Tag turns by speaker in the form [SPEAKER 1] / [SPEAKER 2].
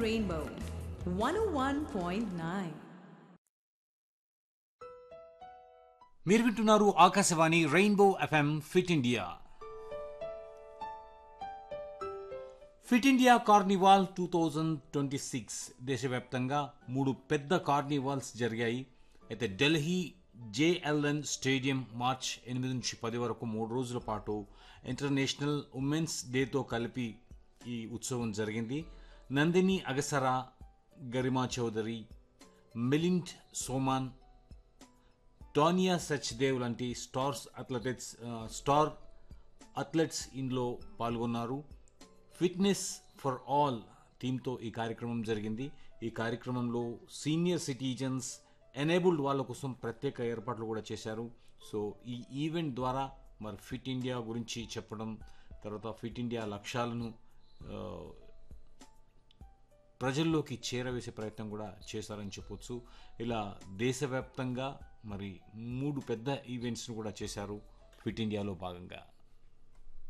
[SPEAKER 1] Rainbow 101.9.
[SPEAKER 2] మీరు వింటున్నారు Akashvani rainbow F M fit India fit India carnival two thousand twenty six దేశవ్యాప్తంగా మూడు పెద్ద కార్నివాల్స్ జరిగాయి అయితే ఢిల్లీ జేఎల్ఎన్ స్టేడియం మార్చ్ ఎనిమిది నుంచి పది వరకు మూడు రోజుల పాటు ఇంటర్నేషనల్ ఉమెన్స్ డేతో కలిపి ఈ ఉత్సవం జరిగింది నందిని అగసరా గరిమా చౌదరి మిలిండ్ సోమాన్ టోనియా సచ్దేవ్ లాంటి స్టార్స్ అథ్లెటిక్స్ ఆ, స్టార్ అథ్లెట్స్ ఇందులో పాల్గొన్నారు ఫిట్నెస్ ఫర్ ఆల్ టీంతో ఈ కార్యక్రమం జరిగింది ఈ కార్యక్రమంలో సీనియర్ సిటిజన్స్ ఎనేబుల్డ్ వాళ్ళ కోసం ప్రత్యేక ఏర్పాట్లు కూడా చేశారు సో ఈ ఈవెంట్ ద్వారా మరి ఫిట్ ఇండియా గురించి చెప్పడం తర్వాత ఫిట్ ఇండియా లక్ష్యాలను ఆ, ప్రజల్లోకి చేరవేసే ప్రయత్నం కూడా చేశారని చెప్పొచ్చు ఇలా దేశవ్యాప్తంగా మరి మూడు పెద్ద ఈవెంట్స్ను కూడా చేశారు ఫిట్ ఇండియాలో భాగంగా